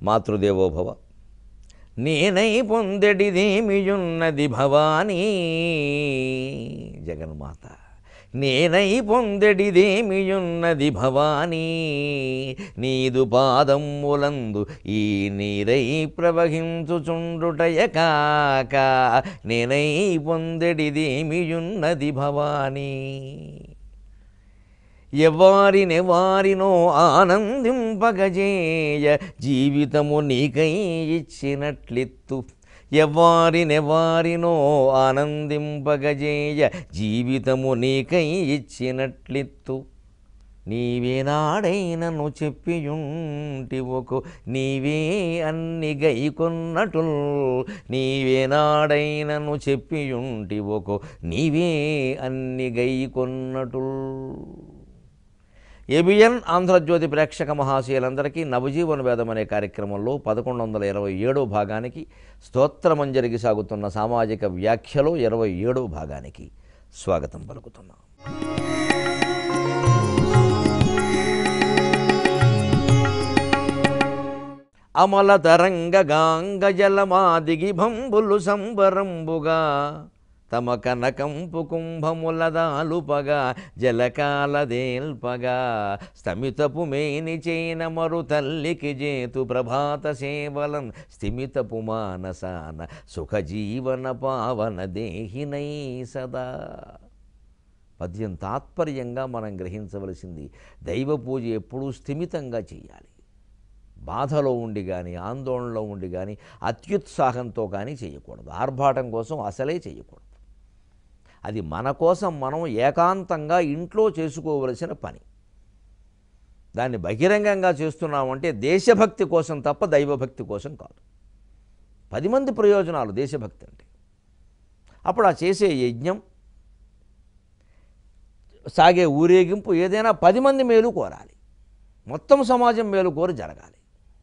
మాతృదేవోభవ నేనై పొందెడిదేమియున్నది భవానీ జగన్మాత నేనై పొందెడిదేమియున్నది భవానీ నీదు పాదమ్ములందు ఈ నీరై ప్రవహించుచుండుటయ కాక నేనై పొందెడిదేమియున్నది భవానీ ఎవ్వారినెవారినో ఆనందింపగజేయ జీవితము నీకై ఇచ్చినట్లిత్తు ఎవ్వారినెవారినో ఆనందింపగజేయ జీవితము నీకై ఇచ్చినట్లిత్తు నీవేనాడైనను చెప్పియుంటివకు నీవే అన్ని గైకొన్నటుల్ నీవేనాడైనను చెప్పియుంటివకు నీవే అన్ని గైకొన్నటుల్ ఏబిఎన్ ఆంధ్రజ్యోతి ప్రేక్షక మహాశయులందరికీ నవజీవన వేదం అనే కార్యక్రమంలో పదకొండు వందల ఇరవై ఏడో భాగానికి స్తోత్రమంజరికి సాగుతున్న సామాజిక వ్యాఖ్యలో ఇరవై ఏడో భాగానికి స్వాగతం పలుకుతున్నాం అమల తరంగ గాంగ జలమాదిగి భంబులు సంబరంబుగా తమ కనకంపు కుంభములదాలుపగా జలకాలదేల్పగా స్థమితపు మేని చేన మరు తల్లికి జేతు ప్రభాత సేవలన్ స్థిమితపు మానసాన సుఖజీవన పావన దేహినై సదా పద్యం తాత్పర్యంగా మనం గ్రహించవలసింది దైవ పూజ ఎప్పుడూ స్థిమితంగా చేయాలి బాధలో ఉండి కానీ ఆందోళనలో ఉండి కానీ అత్యుత్సాహంతో కానీ చేయకూడదు ఆర్భాటం కోసం అసలే చేయకూడదు అది మన కోసం మనం ఏకాంతంగా ఇంట్లో చేసుకోవలసిన పని దాన్ని బహిరంగంగా చేస్తున్నామంటే దేశభక్తి కోసం తప్ప దైవభక్తి కోసం కాదు పది మంది ప్రయోజనాలు దేశభక్తి అంటే అప్పుడు ఆ చేసే యజ్ఞం సాగే ఊరేగింపు ఏదైనా పది మంది మేలు కోరాలి మొత్తం సమాజం మేలు కోరి జరగాలి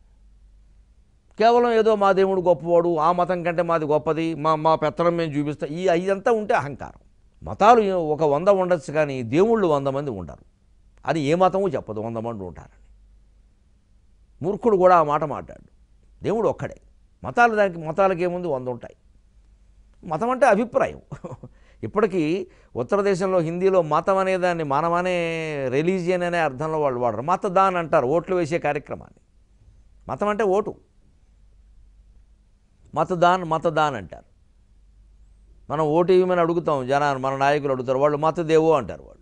కేవలం ఏదో మా దేవుడు గొప్పవాడు ఆ మతం కంటే మాది గొప్పది మా మా పెత్తనం మేము చూపిస్తాం ఈ ఇదంతా ఉంటే అహంకారం మతాలు ఒక వంద ఉండొచ్చు కానీ దేవుళ్ళు వంద మంది ఉండరు అని ఏ మతము చెప్పదు వంద మంది ఉంటారని మూర్ఖుడు కూడా ఆ మాట మాట్లాడు దేవుడు ఒక్కడే మతాలు దానికి మతాలకి ఏముంది వంద ఉంటాయి మతం అంటే అభిప్రాయం ఇప్పటికీ ఉత్తర దేశంలో హిందీలో మతం అనే దాన్ని మనం అనే రిలీజియన్ అనే అర్థంలో వాళ్ళు వాడరు మతదాన్ అంటారు ఓట్లు వేసే కార్యక్రమాన్ని మతం అంటే ఓటు మతదాన్ మతదాన్ అంటారు మనం ఓటు ఇవ్వమని అడుగుతాం జనాన్ని మన నాయకులు అడుగుతారు వాళ్ళు మతదేవో అంటారు వాళ్ళు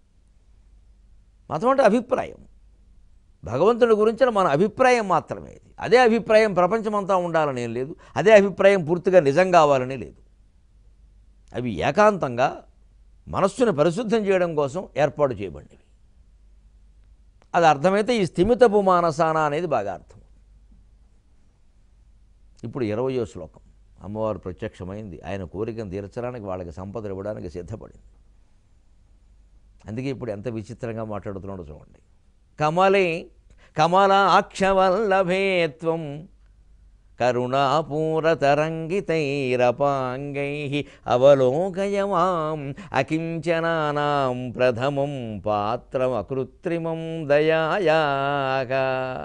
మతం అంటే అభిప్రాయం భగవంతుడి గురించిన మన అభిప్రాయం మాత్రమే ఇది అదే అభిప్రాయం ప్రపంచమంతా ఉండాలని ఏం లేదు అదే అభిప్రాయం పూర్తిగా నిజం కావాలని లేదు అవి ఏకాంతంగా మనస్సును పరిశుద్ధం చేయడం కోసం ఏర్పాటు చేయబడినవి అది అర్థమైతే ఈ స్థిమితపు మానసాన అనేది బాగా అర్థం ఇప్పుడు ఇరవయో శ్లోకం అమ్మవారు ప్రత్యక్షమైంది ఆయన కోరికను తీర్చడానికి వాళ్ళకి సంపదలు ఇవ్వడానికి సిద్ధపడింది అందుకే ఇప్పుడు ఎంత విచిత్రంగా మాట్లాడుతున్నాడో చూడండి కమలే కమలాక్షవల్లభేత్వం కరుణాపూరతరంగితైరపాంగై అవలోకయమాం అకించనానాం ప్రథమం పాత్రం అకృత్రిమం దయాయాగా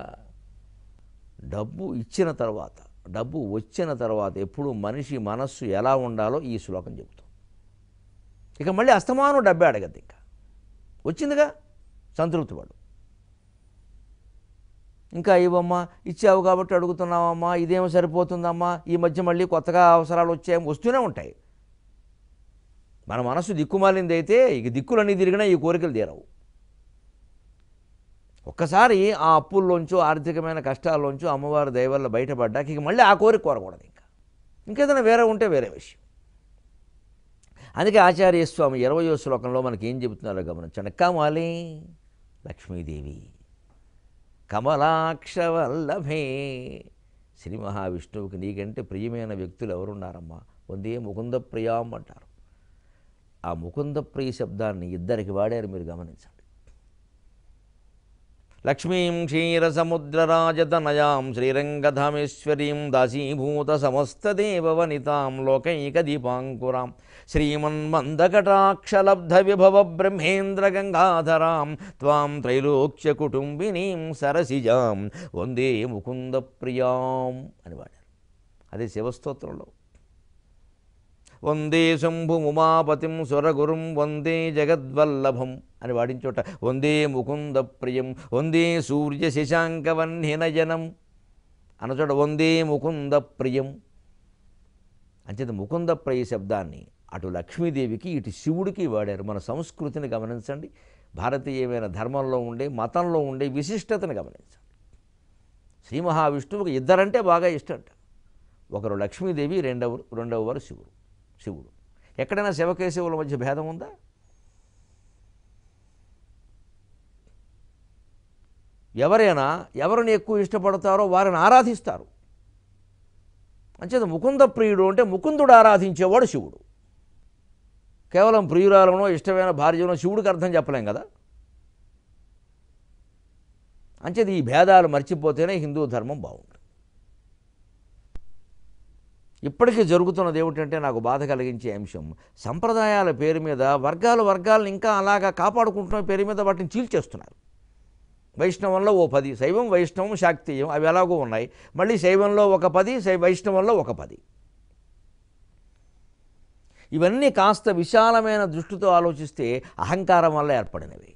డబ్బు ఇచ్చిన తర్వాత డబ్బు వచ్చిన తర్వాత ఎప్పుడు మనిషి మనస్సు ఎలా ఉండాలో ఈ శ్లోకం చెబుతుంది ఇక మళ్ళీ అస్తమానం డబ్బే అడగద్దు ఇంకా వచ్చిందిగా సంతృప్తి పడు ఇంకా ఇవ్వమ్మా ఇచ్చావు కాబట్టి అడుగుతున్నావమ్మా ఇదేమో సరిపోతుందమ్మా ఈ మధ్య మళ్ళీ కొత్తగా అవసరాలు వచ్చాయి వస్తూనే ఉంటాయి మన మనసు దిక్కుమాలింది అయితే ఇక దిక్కులన్నీ తిరిగినా ఈ కోరికలు తీరవు ఒక్కసారి ఆ అప్పుల్లోంచో ఆర్థికమైన కష్టాల్లోంచో అమ్మవారి దయ వల్ల బయటపడ్డాక ఇక మళ్ళీ ఆ కోరిక కోరకూడదు ఇంకా ఇంకేదైనా వేరే ఉంటే వేరే విషయం అందుకే ఆచార్య స్వామి ఇరవయో శ్లోకంలో మనకి ఏం చెబుతున్నారో గమనించండి కమలే లక్ష్మీదేవి కమలాక్షవల్లభే శ్రీ మహావిష్ణువుకి నీకంటే ప్రియమైన వ్యక్తులు ఎవరున్నారమ్మా వందే ముకుంద ప్రియాం అంటారు ఆ ముకుంద ప్రియ శబ్దాన్ని ఇద్దరికి వాడారు మీరు గమనించండి లక్ష్మీం క్షీరసముద్రరాజతనయాం శ్రీరంగధామేశ్వరీం దాసీభూత సమస్తదేవవనితాం లోకైక దీపాంకురాం శ్రీమన్మందకటాక్షలబ్ధ విభవ బ్రహ్మేంద్ర గంగాధరాం త్వాం త్రైలోక్య కుటుంబినీం సరసిజాం వందే ముకుంద ప్రియాం అని వాడారు అదే శివస్తోత్రంలో వందే శంభు ఉమాపతిం సురగురుం వందే జగద్వల్లభం అని వాడించోట వందే ముకుంద ప్రియం వందే సూర్య శశాంకవన్హినజనం అన్నచోట వందే ముకుంద ప్రియం అంచేత ముకుంద ప్రియ శబ్దాన్ని అటు లక్ష్మీదేవికి ఇటు శివుడికి వాడారు మన సంస్కృతిని గమనించండి భారతీయమైన ధర్మంలో ఉండే మతంలో ఉండే విశిష్టతను గమనించండి శ్రీ మహావిష్ణువుకి ఇద్దరంటే బాగా ఇష్టంట ఒకరు లక్ష్మీదేవి రెండవ రెండవ వారు శివుడు శివుడు ఎక్కడైనా శివకేశవుల మధ్య భేదం ఉందా ఎవరైనా ఎవరిని ఎక్కువ ఇష్టపడతారో వారిని ఆరాధిస్తారు అంచేత ముకుంద ప్రియుడు అంటే ముకుందుడు ఆరాధించేవాడు శివుడు కేవలం ప్రియురాలనో ఇష్టమైన భార్యనో శివుడికి అర్థం చెప్పలేం కదా అంచేత ఈ భేదాలు మర్చిపోతేనే హిందూ ధర్మం బాగుంటుంది ఇప్పటికీ జరుగుతున్నది ఏమిటంటే నాకు బాధ కలిగించే అంశం సంప్రదాయాల పేరు మీద వర్గాలు వర్గాలను ఇంకా అలాగా కాపాడుకుంటున్న పేరు మీద వాటిని చీల్చేస్తున్నారు వైష్ణవంలో ఓ పది శైవం వైష్ణవం శాక్తీయం అవి ఎలాగో ఉన్నాయి మళ్ళీ శైవంలో ఒక పది శై వైష్ణవంలో ఒక పది ఇవన్నీ కాస్త విశాలమైన దృష్టితో ఆలోచిస్తే అహంకారం వల్ల ఏర్పడినవి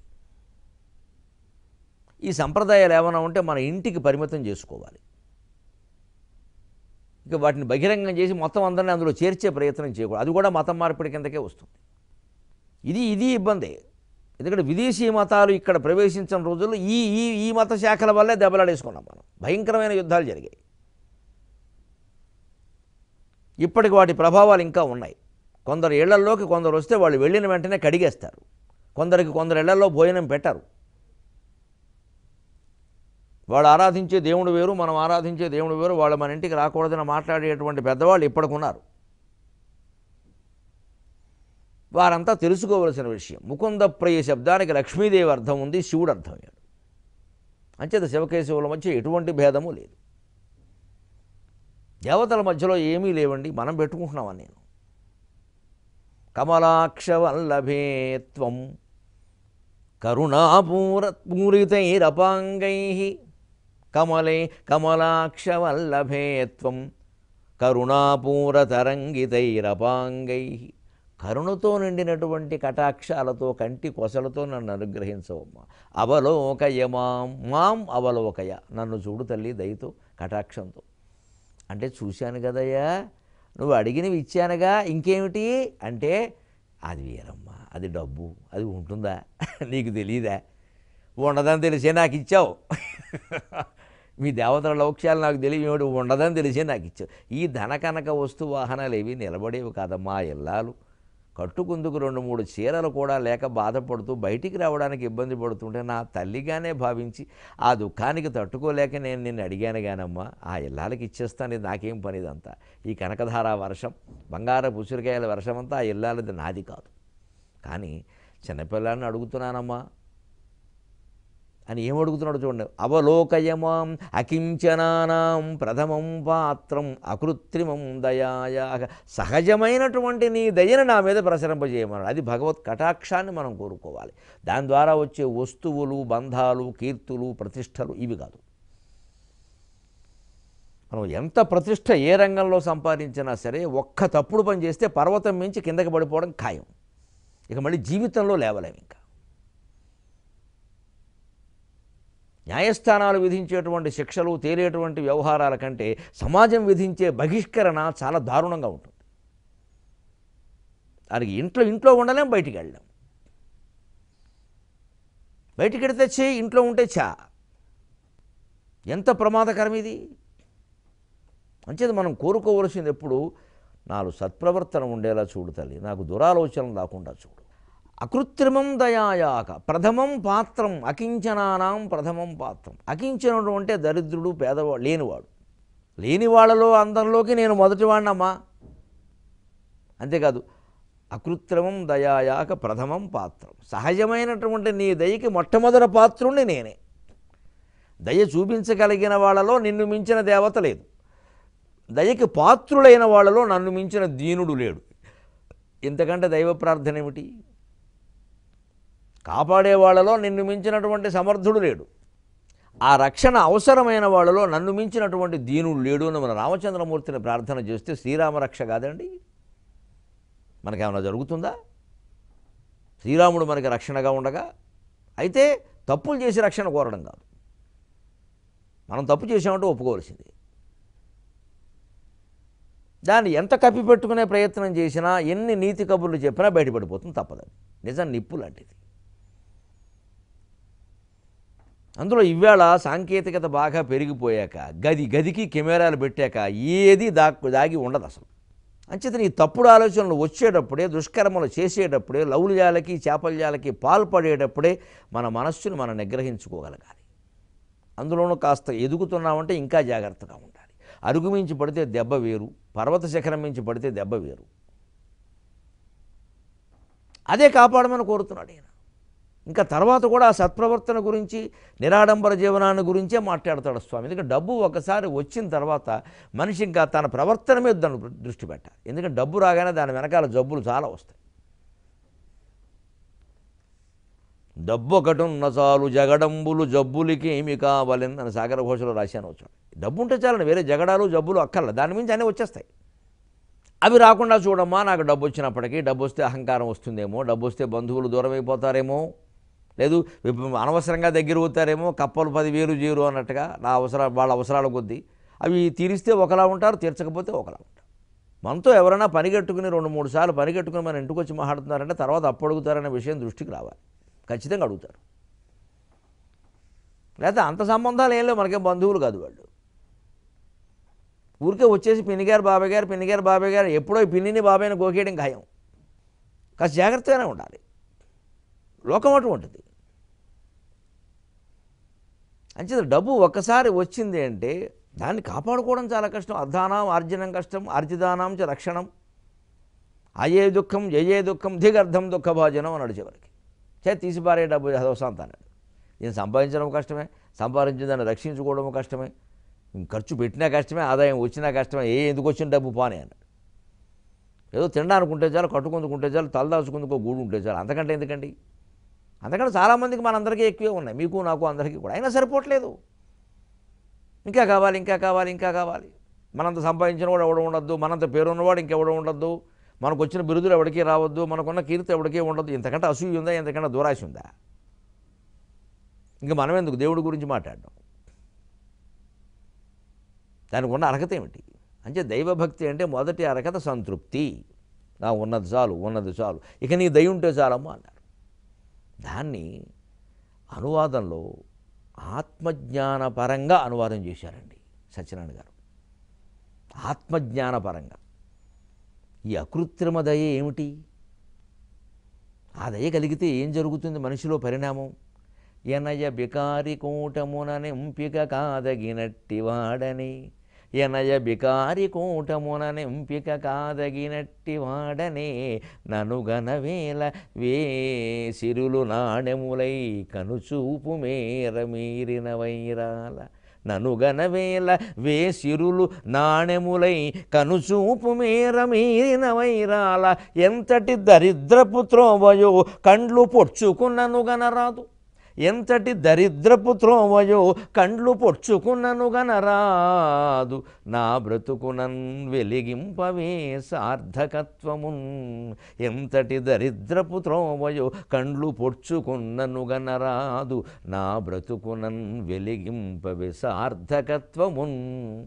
ఈ సంప్రదాయాలు ఏమైనా ఉంటే మన ఇంటికి పరిమితం చేసుకోవాలి ఇక వాటిని బహిరంగం చేసి మొత్తం అందరినీ అందులో చేర్చే ప్రయత్నం చేయకూడదు అది కూడా మతం మార్పిడి కిందకే వస్తుంది ఇది ఇది ఇబ్బంది ఎందుకంటే విదేశీ మతాలు ఇక్కడ ప్రవేశించిన రోజుల్లో ఈ ఈ ఈ మత శాఖల వల్లే దెబ్బలాడేసుకున్నాం మనం భయంకరమైన యుద్ధాలు జరిగాయి ఇప్పటికి వాటి ప్రభావాలు ఇంకా ఉన్నాయి కొందరు ఇళ్లల్లోకి కొందరు వస్తే వాళ్ళు వెళ్ళిన వెంటనే కడిగేస్తారు కొందరికి కొందరు ఇళ్లలో భోజనం పెట్టరు వాళ్ళు ఆరాధించే దేవుడు వేరు మనం ఆరాధించే దేవుడు వేరు వాళ్ళు మన ఇంటికి రాకూడదని మాట్లాడేటువంటి పెద్దవాళ్ళు ఇప్పటికున్నారు వారంతా తెలుసుకోవలసిన విషయం ముకుంద ప్రియ శబ్దానికి లక్ష్మీదేవి అర్థం ఉంది శివుడు అర్థం అయ్యాడు అంచేత శివకేశవుల మధ్య ఎటువంటి భేదము లేదు దేవతల మధ్యలో ఏమీ లేవండి మనం పెట్టుకుంటున్నామని నేను కమలాక్షవల్లభేత్వం కరుణాపూర పూరితైరపాంగై కమలే కమలాక్షవల్లభేత్వం కరుణాపూరతరంగితైరపాంగై కరుణతో నిండినటువంటి కటాక్షాలతో కంటి కొసలతో నన్ను అనుగ్రహించవమ్మా అవలోకయ మాం మాం అవలోకయ నన్ను చూడు తల్లి దయతో కటాక్షంతో అంటే చూశాను కదయ్యా నువ్వు అడిగినవి ఇచ్చానుగా ఇంకేమిటి అంటే అది వేరమ్మా అది డబ్బు అది ఉంటుందా నీకు తెలియదా ఉండదని తెలిసే నాకు ఇచ్చావు మీ దేవతల లౌక్యాలు నాకు తెలియదు ఉండదని తెలిసే నాకు ఇచ్చావు ఈ ధన కనక వస్తు వాహనాలు ఏవి నిలబడేవి కాదమ్మా ఇల్లాలు కట్టుకుందుకు రెండు మూడు చీరలు కూడా లేక బాధపడుతూ బయటికి రావడానికి ఇబ్బంది పడుతుంటే నా తల్లిగానే భావించి ఆ దుఃఖానికి తట్టుకోలేక నేను నిన్ను అడిగాను గానమ్మా ఆ ఇల్లాలకి ఇచ్చేస్తాను ఇది నాకేం పని ఇదంతా ఈ కనకధార వర్షం బంగారపు ఉసిరికాయల వర్షం అంతా ఆ ఇల్లాలది నాది కాదు కానీ చిన్నపిల్లాన్ని అడుగుతున్నానమ్మా అని ఏం అడుగుతున్నాడు చూడండి అవలోకయమాం అకించనానాం ప్రథమం పాత్రం అకృత్రిమం దయాయా సహజమైనటువంటి నీ దయను నా మీద ప్రసరింపజేయమన్నాడు అది భగవత్ కటాక్షాన్ని మనం కోరుకోవాలి దాని ద్వారా వచ్చే వస్తువులు బంధాలు కీర్తులు ప్రతిష్టలు ఇవి కాదు మనం ఎంత ప్రతిష్ట ఏ రంగంలో సంపాదించినా సరే ఒక్క తప్పుడు పని చేస్తే పర్వతం మించి కిందకి పడిపోవడం ఖాయం ఇక మళ్ళీ జీవితంలో లేవలేము ఇంకా న్యాయస్థానాలు విధించేటువంటి శిక్షలు తేలేటువంటి వ్యవహారాల కంటే సమాజం విధించే బహిష్కరణ చాలా దారుణంగా ఉంటుంది దానికి ఇంట్లో ఇంట్లో ఉండలేం బయటికి వెళ్ళలేం బయటికి వెడితే చే ఇంట్లో ఉంటే చా ఎంత ప్రమాదకరం ఇది అంచేది మనం కోరుకోవలసింది ఎప్పుడు నాలుగు సత్ప్రవర్తన ఉండేలా చూడు తల్లి నాకు దురాలోచనలు రాకుండా చూడు అకృత్రిమం దయాయాక ప్రథమం పాత్రం అకించనానాం ప్రథమం పాత్రం అకించనుడు అంటే దరిద్రుడు పేదవాడు లేనివాడు లేని వాళ్ళలో అందరిలోకి నేను మొదటివాడినమ్మా అంతేకాదు అకృత్రిమం దయాయాక ప్రథమం పాత్రం సహజమైనటువంటి నీ దయకి మొట్టమొదటి పాత్రుణ్ణి నేనే దయ చూపించగలిగిన వాళ్ళలో నిన్ను మించిన దేవత లేదు దయకి పాత్రులైన వాళ్ళలో నన్ను మించిన దీనుడు లేడు ఇంతకంటే దైవ ప్రార్థన ఏమిటి కాపాడే వాళ్ళలో నిన్ను మించినటువంటి సమర్థుడు లేడు ఆ రక్షణ అవసరమైన వాళ్ళలో నన్ను మించినటువంటి దీనుడు లేడు అని మన రామచంద్రమూర్తిని ప్రార్థన చేస్తే శ్రీరామ రక్ష కాదండి మనకేమైనా జరుగుతుందా శ్రీరాముడు మనకి రక్షణగా ఉండగా అయితే తప్పులు చేసి రక్షణ కోరడం కాదు మనం తప్పు చేసామంటే ఒప్పుకోవాల్సింది దాన్ని ఎంత కప్పిపెట్టుకునే ప్రయత్నం చేసినా ఎన్ని నీతి కబుర్లు చెప్పినా బయటపడిపోతుంది తప్పదు నిజం నిప్పు లాంటిది అందులో ఇవాళ సాంకేతికత బాగా పెరిగిపోయాక గది గదికి కెమెరాలు పెట్టాక ఏది దా దాగి ఉండదు అసలు అంచేత ఈ తప్పుడు ఆలోచనలు వచ్చేటప్పుడే దుష్కర్మలు చేసేటప్పుడే లౌల్యాలకి చేపల్యాలకి పాల్పడేటప్పుడే మన మనస్సును మనం నిగ్రహించుకోగలగాలి అందులోనూ కాస్త ఎదుగుతున్నామంటే ఇంకా జాగ్రత్తగా ఉండాలి అరుగు మించి పడితే దెబ్బ వేరు పర్వత శిఖరం మించి పడితే దెబ్బ వేరు అదే కాపాడమని కోరుతున్నాడు ఈయన ఇంకా తర్వాత కూడా ఆ సత్ప్రవర్తన గురించి నిరాడంబర జీవనాన్ని గురించే మాట్లాడతాడు స్వామి ఎందుకంటే డబ్బు ఒకసారి వచ్చిన తర్వాత మనిషి ఇంకా తన ప్రవర్తన మీద దాన్ని దృష్టి పెట్టాలి ఎందుకంటే డబ్బు రాగానే దాని వెనకాల జబ్బులు చాలా వస్తాయి డబ్బు ఒకటి ఉన్న చాలు జగడంబులు జబ్బులకి ఏమి కావాలని అని సాగర ఘోషలో రాశాను వచ్చాడు డబ్బు ఉంటే చాలండి వేరే జగడాలు జబ్బులు అక్కర్ల దాని మించి అన్నీ వచ్చేస్తాయి అవి రాకుండా చూడమ్మా నాకు డబ్బు వచ్చినప్పటికీ డబ్బు వస్తే అహంకారం వస్తుందేమో డబ్బు వస్తే బంధువులు దూరం అయిపోతారేమో లేదు విప- అనవసరంగా దగ్గర అవుతారేమో కప్పలు పదివేలు జీరు అన్నట్టుగా నా అవసర వాళ్ళ అవసరాల కొద్దీ అవి తీరిస్తే ఒకలా ఉంటారు తీర్చకపోతే ఒకలా ఉంటారు మనతో ఎవరైనా పనిగట్టుకుని రెండు మూడు సార్లు పనిగట్టుకుని మన ఇంటికి వచ్చి మాట్లాడుతున్నారంటే తర్వాత అప్పు అడుగుతారనే విషయం దృష్టికి రావాలి ఖచ్చితంగా అడుగుతారు లేకపోతే అంత సంబంధాలు ఏం లేవు మనకేం బంధువులు కాదు వాళ్ళు ఊరికే వచ్చేసి పిన్నిగారు బాబాయ్ గారు పిన్నిగారు బాబాయ్ గారు ఎప్పుడో ఈ పిన్నిని బాబాయ్ని గోకేయడం ఖాయం కాస్త జాగ్రత్తగానే ఉండాలి లోకం అటువంటిది అంచేత డబ్బు ఒక్కసారి వచ్చింది అంటే దాన్ని కాపాడుకోవడం చాలా కష్టం అర్ధానం ఆర్జనం కష్టం ఆర్జిదానాం చ రక్షణం అయే దుఃఖం జయే దుఃఖం దిగర్థం దుఃఖభాజనం అన్నాడు చివరికి చే తీసిపారే డబ్బు హదవసాంత అన్నాడు దీన్ని సంపాదించడం కష్టమే సంపాదించిన దాన్ని రక్షించుకోవడం కష్టమే ఖర్చు పెట్టినా కష్టమే ఆదాయం వచ్చినా కష్టమే ఏ ఎందుకు వచ్చిన డబ్బు పానే అన్నాడు ఏదో తినడానికి ఉంటే చాలు కట్టుకుందుకుంటే చాలు తలదాచుకుందుకో గూడు ఉంటే చాలు అంతకంటే ఎందుకండి అందుకని చాలామందికి మనందరికీ ఎక్కువే ఉన్నాయి మీకు నాకు అందరికీ కూడా అయినా సరిపోవట్లేదు ఇంకా కావాలి ఇంకా కావాలి ఇంకా కావాలి మనంత సంపాదించిన వాడు ఎవడు ఉండొద్దు మనంత పేరున్నవాడు ఇంకెవడు ఉండొద్దు మనకు వచ్చిన బిరుదులు ఎవరికీ రావద్దు మనకున్న కీర్తి ఎవరికీ ఉండదు ఇంతకంటే అసూయ ఉందా ఇంతకంటే దురాశ ఉందా ఇంకా మనం ఎందుకు దేవుడి గురించి మాట్లాడడం దానికి ఉన్న అర్హత ఏమిటి అంటే దైవభక్తి అంటే మొదటి అర్హత సంతృప్తి నా ఉన్నది చాలు ఉన్నది చాలు ఇక నీ దయ ఉంటే చాలమ్మా అన్నారు దాన్ని అనువాదంలో ఆత్మజ్ఞానపరంగా అనువాదం చేశారండి సత్యనారాయణ గారు ఆత్మజ్ఞానపరంగా ఈ అకృత్రిమ దయ ఏమిటి ఆ దయ కలిగితే ఏం జరుగుతుంది మనిషిలో పరిణామం ఎనయ బికారి కూటముననెంపిక కాదగినట్టి వాడని ఎనయ బికారి కూటముననెంపిక కాదగినట్టి వాడనే ననుగనవేల వే సిరులు నాణెములై కనుచూపు మేర మీరిన వైరాల ననుగనవేల వే సిరులు నాణెములై కనుచూపు మేర మీరిన వైరాల ఎంతటి దరిద్రపు త్రోవయో కండ్లు పొడ్చుకున్నను గనరాదు ఎంతటి దరిద్రపు త్రోవయో కండ్లు పొడ్చుకున్నను గనరాదు నా బ్రతుకునన్ వెలిగింపవే సార్థకత్వమున్ ఎంతటి దరిద్రపు త్రోవయో కండ్లు పొడ్చుకున్నను గనరాదు నా బ్రతుకునన్ వెలిగింపవే సార్థకత్వమున్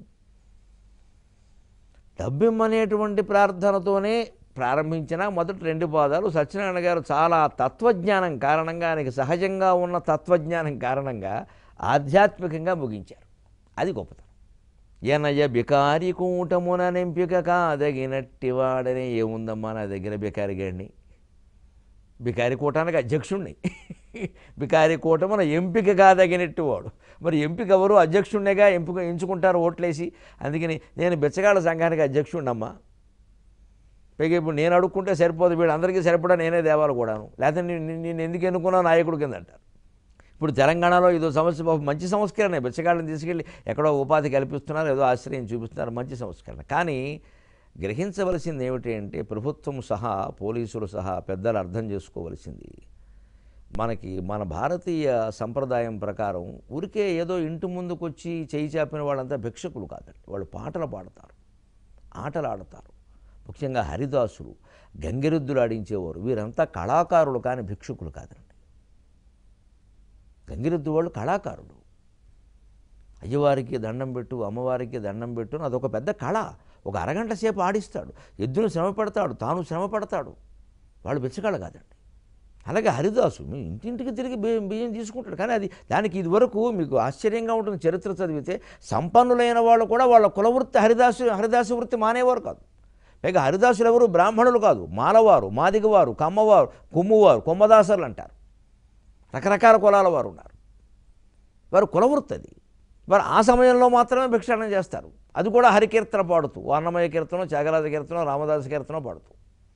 డబ్బిమ్మనేటువంటి ప్రార్థనతోనే ప్రారంభించిన మొదటి రెండు పాదాలు సత్యనారాయణ గారు చాలా తత్వజ్ఞానం కారణంగా ఆయనకి సహజంగా ఉన్న తత్వజ్ఞానం కారణంగా ఆధ్యాత్మికంగా ముగించారు అది గొప్పతనం ఎనయ బికారి కూటమున నింపిక కాదగినట్టి వాడనే ఏముందమ్మా నా దగ్గర బికారి గడిని బికారి కూటానికి అధ్యక్షుణ్ణి బికారి కూటమున ఎంపిక కాదగినట్టు వాడు మరి ఎంపిక ఎవరు అధ్యక్షుణ్ణిగా ఎంపిక ఎంచుకుంటారు ఓట్లేసి అందుకని నేను బిచ్చగాళ్ళ సంఘానికి అధ్యక్షుణ్ణమ్మా పైగా ఇప్పుడు నేను అడుక్కుంటే సరిపోదు వీడు అందరికీ సరిపడా నేనే దేవాలి కూడాను లేకపోతే నేను నేను ఎందుకు ఎన్నుకున్నా నాయకుడు కింద అంటారు ఇప్పుడు తెలంగాణలో ఇదో సమస్య పాపం మంచి సంస్కరణ బిచ్చగాళ్ళని తీసుకెళ్ళి ఎక్కడో ఉపాధి కల్పిస్తున్నారు ఏదో ఆశ్రయం చూపిస్తున్నారు మంచి సంస్కరణ కానీ గ్రహించవలసింది ఏమిటి అంటే ప్రభుత్వం సహా పోలీసులు సహా పెద్దలు అర్థం చేసుకోవలసింది మనకి మన భారతీయ సంప్రదాయం ప్రకారం ఊరికే ఏదో ఇంటి ముందుకు వచ్చి చేయి చాపిన వాళ్ళంతా భిక్షకులు కాదండి వాళ్ళు పాటలు పాడతారు ఆటలు ఆడతారు ముఖ్యంగా హరిదాసులు గంగిరెద్దులు ఆడించేవారు వీరంతా కళాకారులు కానీ భిక్షుకులు కాదండి గంగిరెద్దు వాళ్ళు కళాకారులు అయ్యవారికి దండం పెట్టు అమ్మవారికి దండం పెట్టు అని అదొక పెద్ద కళ ఒక అరగంట సేపు ఆడిస్తాడు ఎద్దును శ్రమ పెడతాడు తాను శ్రమ పడతాడు వాళ్ళు బిచ్చగాళ్ళు కాదండి అలాగే హరిదాసు మీ ఇంటింటికి తిరిగి బియ్యం బియ్యం తీసుకుంటాడు కానీ అది దానికి ఇదివరకు మీకు ఆశ్చర్యంగా ఉంటుంది చరిత్ర చదివితే సంపన్నులైన వాళ్ళు కూడా వాళ్ళ కులవృత్తి హరిదాసు హరిదాసు వృత్తి మానేవారు కాదు పైగా హరిదాసులు ఎవరు బ్రాహ్మణులు కాదు మాలవారు మాదిగవారు కమ్మవారు కొమ్మువారు కొమ్మదాసర్లు అంటారు రకరకాల కులాల వారు ఉన్నారు వారు కులవృత్తి అది వారు ఆ సమయంలో మాత్రమే భిక్షాటన చేస్తారు అది కూడా హరికీర్తన పాడుతూ అన్నమయ కీర్తన త్యాగరాజ కీర్తన రామదాస కీర్తన పాడుతూ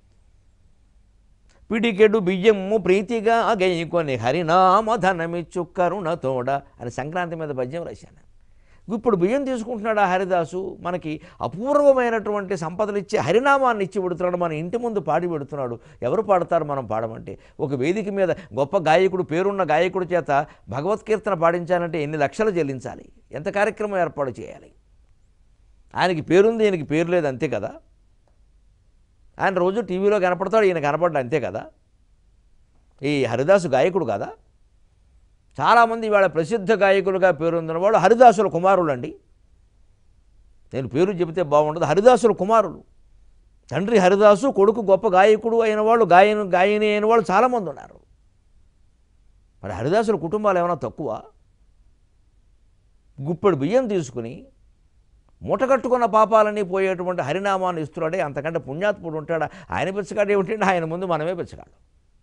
పిడికెడు బియ్యము ప్రీతిగా గైకొని హరినామధనమిచ్చు కరుణతోడ అని సంక్రాంతి మీద పద్యం రాశాను ఇప్పుడు బియ్యం తీసుకుంటున్నాడు ఆ హరిదాసు మనకి అపూర్వమైనటువంటి సంపదలు ఇచ్చి హరినామాన్ని ఇచ్చి పెడుతున్నాడు మన ఇంటి ముందు పాడి పెడుతున్నాడు ఎవరు పాడతారు మనం పాడమంటే ఒక వేదిక మీద గొప్ప గాయకుడు పేరున్న గాయకుడి చేత భగవత్కీర్తన పాడించాలంటే ఎన్ని లక్షలు చెల్లించాలి ఎంత కార్యక్రమం ఏర్పాటు చేయాలి ఆయనకి పేరుంది ఈయనకి పేరు లేదు అంతే కదా ఆయన రోజు టీవీలో కనపడతాడు ఈయన కనపడ్డా అంతే కదా ఈ హరిదాసు గాయకుడు కదా చాలామంది ఇవాళ ప్రసిద్ధ గాయకులుగా పేరొందిన వాళ్ళు హరిదాసుల కుమారులు అండి నేను పేరు చెబితే బాగుండదు హరిదాసుల కుమారులు తండ్రి హరిదాసు కొడుకు గొప్ప గాయకుడు అయిన వాళ్ళు గాయను గాయని అయిన వాళ్ళు చాలామంది ఉన్నారు మరి హరిదాసుల కుటుంబాలు ఏమైనా తక్కువ గుప్పెడు బియ్యం తీసుకుని మూటగట్టుకున్న పాపాలన్నీ పోయేటువంటి హరినామాన్ని ఇస్తున్నాడే అంతకంటే పుణ్యాత్ముడు ఉంటాడా ఆయన పిచ్చగాడు ఏమిటంటే ఆయన ముందు మనమే పిచ్చగాడు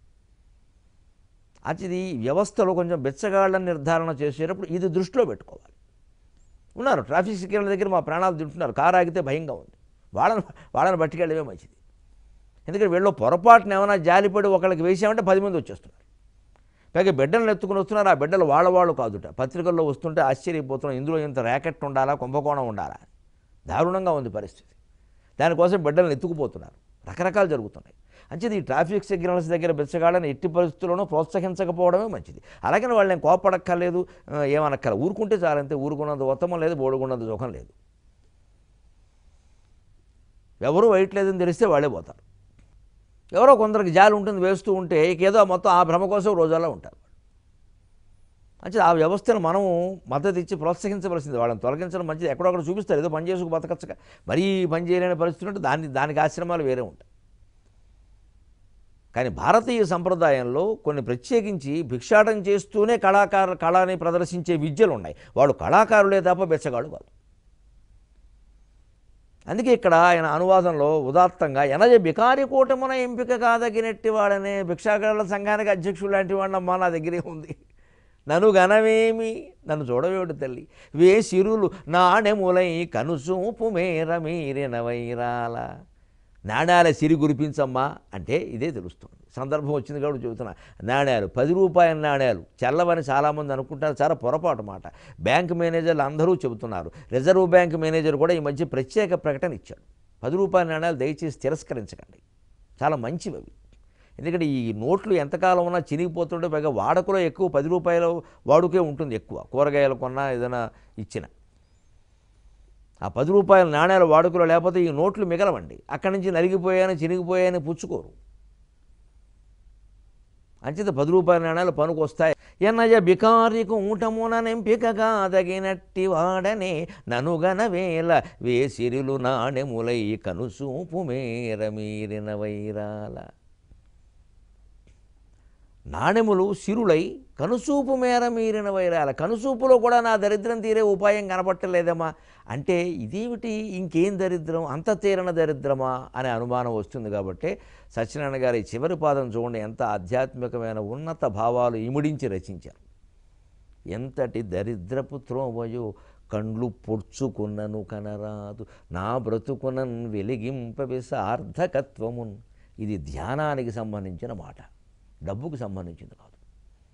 అది వ్యవస్థలో కొంచెం బెచ్చగాళ్ళని నిర్ధారణ చేసేటప్పుడు ఇది దృష్టిలో పెట్టుకోవాలి ఉన్నారు ట్రాఫిక్ సిగ్నల్ దగ్గర మా ప్రాణాలు తింటున్నారు కారు ఆగితే భయంగా ఉంది వాళ్ళని వాళ్ళని పట్టుకెళ్ళవే మంచిది ఎందుకంటే వీళ్ళు పొరపాటున ఏమైనా జాలిపడి ఒకళ్ళకి వేసామంటే పది మంది వచ్చేస్తున్నారు పైగా బిడ్డలను ఎత్తుకుని వస్తున్నారు ఆ బిడ్డలు వాళ్ళ వాళ్ళు కాదుట పత్రికల్లో వస్తుంటే ఆశ్చర్యపోతున్నాం ఇందులో ఇంత ర్యాకెట్ ఉండాలా కుంభకోణం ఉండాలా దారుణంగా ఉంది పరిస్థితి దానికోసం బిడ్డలను ఎత్తుకుపోతున్నారు రకరకాలు జరుగుతున్నాయి అంచేది ఈ ట్రాఫిక్ సిగ్నల్స్ దగ్గర బెచ్చగాళ్ళని ఎట్టి పరిస్థితుల్లోనూ ప్రోత్సహించకపోవడమే మంచిది అలాగని వాళ్ళని కోపడక్కర్లేదు ఆ, ఏమనక్కర్లేదు ఊరుకుంటే చాలంతే ఊరుకున్నంత ఉత్తమం లేదు బోడుకున్నంత సుఖం లేదు ఎవరు వేయట్లేదని తెలిస్తే వాళ్ళే పోతారు ఎవరో కొందరికి జాలి ఉంటుంది వేస్తూ ఉంటే ఇక ఏదో మొత్తం ఆ భ్రమ కోసం రోజాల్లో ఉంటారు అంటే ఆ వ్యవస్థను మనం మద్దతు ఇచ్చి ప్రోత్సహించవలసింది వాళ్ళని తొలగించడం మంచిది ఎక్కడొక్కడ చూపిస్తారు ఏదో పని చేసుకు బతకచ్చక మరీ పని చేయలేని పరిస్థితి ఉంటే దాన్ని దానికి ఆశ్రమాలు వేరే ఉంటాయి కానీ భారతీయ సంప్రదాయంలో కొన్ని ప్రత్యేకించి భిక్షాటం చేస్తూనే కళాకార కళని ప్రదర్శించే విద్యలు ఉన్నాయి వాడు కళాకారులే తప్ప బెచ్చగాడు కాదు అందుకే ఇక్కడ ఆయన అనువాదంలో ఉదాత్తంగా ఎనజ బికారి కూటమున ఎంపిక కాదగినట్టి వాడనే భిక్షాగాళ్ళ సంఘానికి అధ్యక్షుడు లాంటి వాడమ్మా నా దగ్గరే ఉంది నన్ను గనవేమి నన్ను చూడవేడు తల్లి వే సిరులు నాణెములై కనుసూపు మేర మీరిన వైరాల నాణ్యాల సిరి కురిపించమ్మా అంటే ఇదే తెలుస్తుంది సందర్భం వచ్చింది కాబట్టి చెబుతున్నా నాణ్యాలు పది రూపాయల నాణ్యాలు చల్లవని చాలామంది అనుకుంటారు చాలా పొరపాటు మాట బ్యాంక్ మేనేజర్లు అందరూ చెబుతున్నారు రిజర్వ్ బ్యాంక్ మేనేజర్ కూడా ఈ మధ్య ప్రత్యేక ప్రకటన ఇచ్చాడు పది రూపాయల నాణ్యాలు దయచేసి తిరస్కరించకండి చాలా మంచివి అవి ఎందుకంటే ఈ నోట్లు ఎంతకాలం ఉన్నా చినిగిపోతుంటే పైగా వాడకలో ఎక్కువ పది రూపాయల వాడుకే ఉంటుంది ఎక్కువ కూరగాయలు కొన్నా ఏదైనా ఇచ్చిన ఆ పది రూపాయల నాణ్యాల వాడుకలో లేకపోతే ఈ నోట్లు మిగలవండి అక్కడి నుంచి నలిగిపోయాయని చినిగిపోయాయని పుచ్చుకోరు అంచేత పది రూపాయల నాణ్యాలు పనికి వస్తాయి ఎన్నయ్య బికారికి ఊటమున నెంపికగా తగినట్టి వాడనే ననుగన వేల వేసిరిలు నాణెములై కనుసూపు మేర మీరిన వైరాల నాణెములు సిరులై కనుసూపు మేర మీరిన వైరాల కనుసూపులో కూడా నా దరిద్రం తీరే ఉపాయం కనపట్టలేదమ్మా అంటే ఇదేమిటి ఇంకేం దరిద్రం అంత తీరన దరిద్రమా అనే అనుమానం వస్తుంది కాబట్టి సత్యనారాయణ గారి చివరి పాదం చూడండి ఎంత ఆధ్యాత్మికమైన ఉన్నత భావాలు ఇముడించి రచించారు ఎంతటి దరిద్రపు త్రోవయో కండ్లు పొడ్చుకున్నను కనరాదు నా బ్రతుకునన్ వెలిగింపవి సార్థకత్వమున్ ఇది ధ్యానానికి సంబంధించిన మాట డబ్బుకు సంబంధించింది కాదు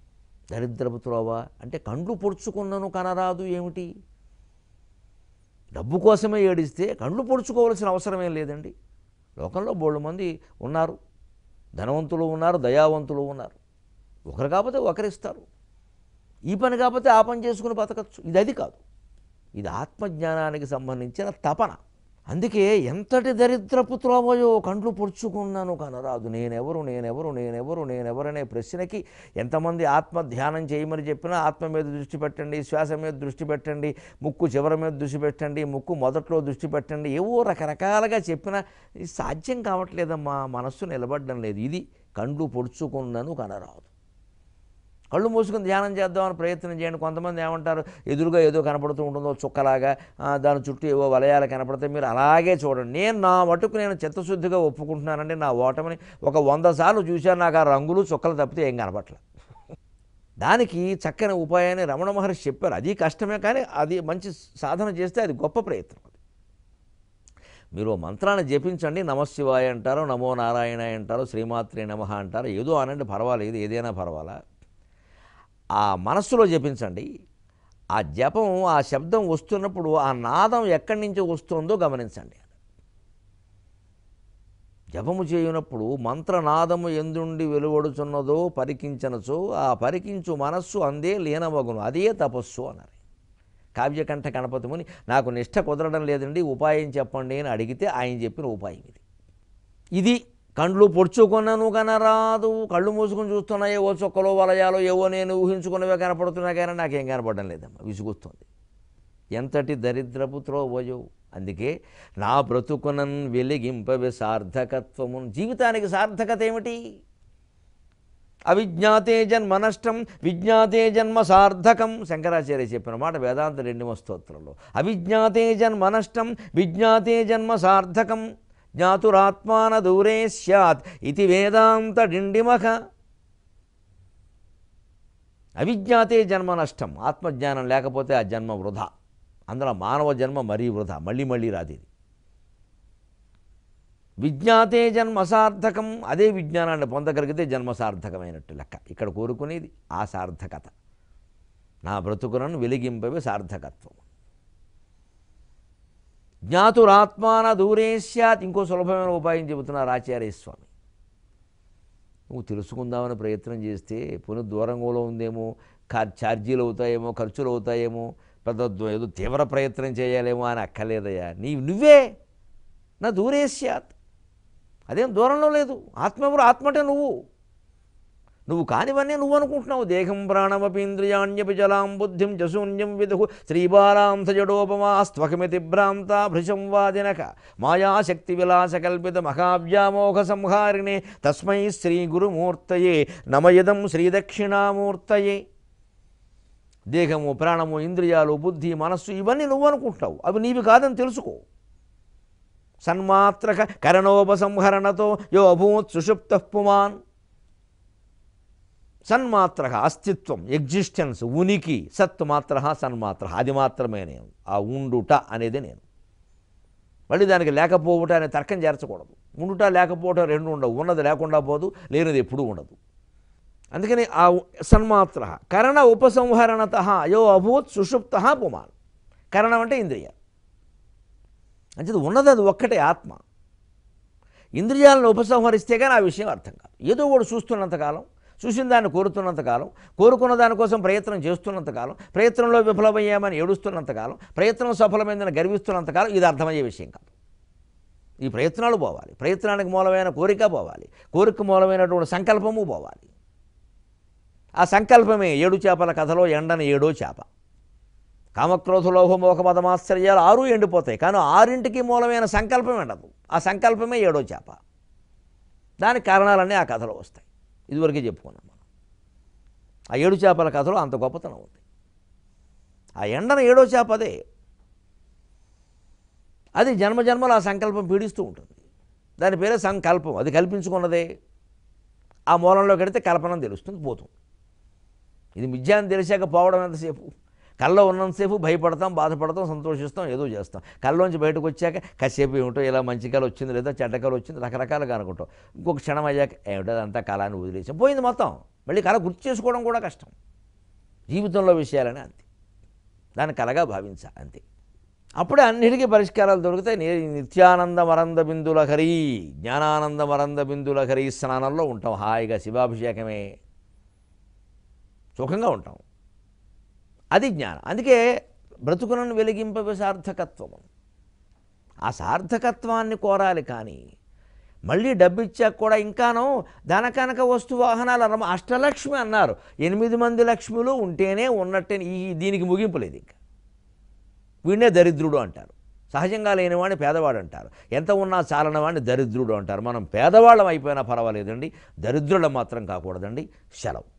దరిద్రపు త్రోవ అంటే కండ్లు పొడుచుకున్నను కనరాదు ఏమిటి డబ్బు కోసమే ఏడిస్తే కళ్ళు పొడుచుకోవాల్సిన అవసరం ఏం లేదండి లోకంలో బోళ్ళు మంది ఉన్నారు ధనవంతులు ఉన్నారు దయావంతులు ఉన్నారు ఒకరు కాకపోతే ఒకరిస్తారు ఈ పని కాకపోతే ఆ పని చేసుకుని బతకచ్చు ఇది అది కాదు ఇది ఆత్మజ్ఞానానికి సంబంధించిన తపన అందుకే ఎంతటి దరిద్రపు త్రోవయో కండ్లు పొడుచుకున్నాను కనరాదు నేనెవరు నేనెవరు నేనెవరు నేనెవరనే ప్రశ్నకి ఎంతమంది ఆత్మ ధ్యానం చేయమని చెప్పినా ఆత్మ మీద దృష్టి పెట్టండి శ్వాస మీద దృష్టి పెట్టండి ముక్కు చివరి మీద దృష్టి పెట్టండి ముక్కు మొదట్లో దృష్టి పెట్టండి ఏవో రకరకాలుగా చెప్పినా ఇది సాధ్యం కావట్లేదమ్మా మనస్సు నిలబడడం లేదు ఇది కండ్లు పొడుచుకున్నాను కనరాదు కళ్ళు మూసుకుని ధ్యానం చేద్దామని ప్రయత్నం చేయండి కొంతమంది ఏమంటారు ఎదురుగా ఏదో కనపడుతూ ఉంటుందో చుక్కలాగా ఆ, దాని చుట్టూ ఏవో వలయాలు కనపడితే మీరు అలాగే చూడండి నేను నా మటుకు నేను చిత్తశుద్ధిగా ఒప్పుకుంటున్నానండి నా ఓటమిని ఒక వంద సార్లు చూశాను నాకు ఆ రంగులు చుక్కలు తప్పితే ఏం కనపట్ల దానికి చక్కని ఉపాయాన్ని రమణ మహర్షి చెప్పారు అది కష్టమే కానీ అది మంచి సాధన చేస్తే అది గొప్ప ప్రయత్నం అది మీరు ఓ మంత్రాన్ని జపించండి నమశివాయ అంటారు నమో నారాయణ అంటారు శ్రీమాత్రే నమ అంటారు ఏదో అనండి పర్వాలేదు ఏదైనా పర్వాలా ఆ మనస్సులో జపించండి ఆ జపం ఆ శబ్దం వస్తున్నప్పుడు ఆ నాదం ఎక్కడి నుంచి వస్తుందో గమనించండి జపము చేయునప్పుడు మంత్రనాదము ఎందుండి వెలువడుచున్నదో పరికించనచో ఆ పరికించు మనస్సు అందే లీనమగును అదే తపస్సు అన్నారు కావ్యకంఠ గణపతి ముని నాకు నిష్ట కుదరడం లేదండి ఉపాయం చెప్పండి అని అడిగితే ఆయన చెప్పిన ఉపాయం ఇది ఇది కండ్లు పొడుచుకున్నాను కనరాదు కళ్ళు మూసుకొని చూస్తున్నాయో ఓ చొక్కలో వలయాలో ఏవో నేను ఊహించుకున్నవే కనపడుతున్నా కానీ నాకేం కనపడడం లేదమ్మా విసుగుస్తుంది ఎంతటి దరిద్రపు త్రోవయో అందుకే నా బ్రతుకునన్ వెలిగింపవే సార్థకత్వము జీవితానికి సార్థకత ఏమిటి అవిజ్ఞాతే జన్మ నష్టం విజ్ఞాతే జన్మ సార్థకం శంకరాచార్య చెప్పిన మాట వేదాంత రెండవ స్తోత్రంలో అవిజ్ఞాతే జన్మ నష్టం విజ్ఞాతే జన్మ సార్థకం జ్ఞాతురాత్మాన దూరే స్యాత్ ఇది వేదాంత డిండిమఖ అవిజ్ఞాతే జన్మ నష్టం ఆత్మజ్ఞానం లేకపోతే ఆ జన్మ వృధా అందులో మానవ జన్మ మరీ వృధా మళ్ళీ మళ్ళీ రాదు ఇది విజ్ఞాతే జన్మ సార్థకం అదే విజ్ఞానాన్ని పొందగలిగితే జన్మ సార్థకమైనట్టు లెక్క ఇక్కడ కోరుకునేది ఆ సార్థకత నా బ్రతుకులను వెలిగింపవే సార్థకత్వం జ్ఞాతురాత్మాన దూరే స్యాత్ ఇంకో సులభమైన ఉపాయం చెబుతున్నారు ఆచార్య స్వామి నువ్వు తెలుసుకుందామని ప్రయత్నం చేస్తే పునః దూరంగా ఉందేమో కా- ఛార్జీలు అవుతాయేమో ఖర్చులు అవుతాయేమో పెద్ద ద- ఏదో తీవ్ర ప్రయత్నం చేయాలేమో అని అక్కర్లేదయ్యా నీ నువ్వే నా దూరే స్యాత్ అదేం దూరంలో లేదు ఆత్మెవరు ఆత్మటే నువ్వు నువ్వు కానివన్నీ నువ్వు అనుకుంటున్నావు దేహం ప్రాణమపి ఇంద్రియాణ్యపి జలాం బుద్ధిం జశూన్యం విదుహు శ్రీబాలాం సజడోపమాస్త్వకమితి భ్రాంత భృశం వాదినక మాయాశక్తి విలాస కల్పిత మహావ్యామోహ సంహారిణే తస్మై శ్రీ గురుమూర్తయే నమయదం శ్రీదక్షిణామూర్తయే దేహము ప్రాణము ఇంద్రియాలు బుద్ధి మనస్సు ఇవన్నీ నువ్వు అనుకుంటావు అవి నీవి కాదని తెలుసుకో సన్మాత్రక కరణోపసంహరణతో యో అభూత్ సుషుప్త పుమాన్ సన్మాత్ర అస్తిత్వం ఎగ్జిస్టెన్స్ ఉనికి సత్ మాత్ర సన్మాత్ర అది మాత్రమే నేను ఆ ఉండుట అనేది నేను మళ్ళీ దానికి లేకపోవుట అనే తర్కం చేర్చకూడదు ఉండుట లేకపోవటం రెండు ఉండవు ఉన్నది లేకుండా పోదు లేనిది ఎప్పుడూ ఉండదు అందుకని ఆ సన్మాత్ర కరణ ఉపసంహరణత యో అభూత్ సుషుప్త పుమాన్ కరణం అంటే ఇంద్రియ అంచేది ఉన్నది అది ఒక్కటే ఆత్మ ఇంద్రియాలను ఉపసంహరిస్తే కానీ ఆ విషయం అర్థం కాదు ఏదో వాడు చూస్తున్నంతకాలం చూసిన దాన్ని కోరుతున్నంతకాలం కోరుకున్న దానికోసం ప్రయత్నం చేస్తున్నంతకాలం ప్రయత్నంలో విఫలమయ్యామని ఏడుస్తున్నంతకాలం ప్రయత్నం సఫలమైందని గర్విస్తున్నంతకాలం ఇది అర్థమయ్యే విషయం కాదు ఈ ప్రయత్నాలు పోవాలి ప్రయత్నానికి మూలమైన కోరిక పోవాలి కోరిక మూలమైనటువంటి సంకల్పము పోవాలి ఆ సంకల్పమే ఏడు చేపల కథలో ఎండని ఏడో చేప కామక్రోధ లోహమోహ మదమాశ్చర్యాలు ఆరు ఎండిపోతాయి కానీ ఆరింటికి మూలమైన సంకల్పం ఎండదు ఆ సంకల్పమే ఏడో చేప దానికి కారణాలన్నీ ఆ కథలో వస్తాయి ఇదివరకే చెప్పుకున్నాం మనం ఆ ఏడు చేపల కథలో అంత గొప్పతనం ఉంది ఆ ఎండన ఏడో చేప అదే అది జన్మజన్మలు ఆ సంకల్పం పీడిస్తూ ఉంటుంది దాని పేరే సంకల్పం అది కల్పించుకున్నదే ఆ మూలంలో కడితే కల్పన తెలుస్తుంది పోతుంది ఇది మిథ్యాన్ని తెలిసాక పోవడం ఎంతసేపు కల్లో ఉన్నంతసేపు భయపడతాం బాధపడతాం సంతోషిస్తాం ఏదో చేస్తాం కల్లోంచి బయటకు వచ్చాక కాసేపు ఏమిటో ఇలా మంచి కళ వచ్చింది లేదా చెడ్డ కళ వచ్చింది రకరకాలుగా అనుకుంటాం ఇంకొక క్షణం అయ్యాక ఏమిటో అదంతా కళాన్ని వదిలేసాం పోయింది మొత్తం మళ్ళీ కళ గుర్తు చేసుకోవడం కూడా కష్టం జీవితంలో విషయాలని అంతే దాన్ని కలగా భావించా అంతే అప్పుడే అన్నిటికీ పరిష్కారాలు దొరుకుతాయి ని- నిత్యానంద మరంద బిందులహరి జ్ఞానానంద మరంద బిందులహరి స్నానంలో ఉంటాం హాయిగా శివాభిషేకమే సుఖంగా ఉంటాం అది జ్ఞానం అందుకే బ్రతుకులను వెలిగింపవే సార్థకత్వము ఆ సార్థకత్వాన్ని కోరాలి కానీ మళ్ళీ డబ్బు ఇచ్చాక కూడా ఇంకాను ధనకనక వస్తు వాహనాలు అన్న అష్టలక్ష్మి అన్నారు ఎనిమిది మంది లక్ష్ములు ఉంటేనే ఉన్నట్టే ఈ దీనికి ముగింపు లేదు ఇంకా వీడినే దరిద్రుడు అంటారు సహజంగా లేనివాడిని పేదవాడు అంటారు ఎంత ఉన్నా చాలని వాడిని దరిద్రుడు అంటారు మనం పేదవాళ్ళం అయిపోయినా పర్వాలేదండి దరిద్రులం మాత్రం కాకూడదండి సెలవు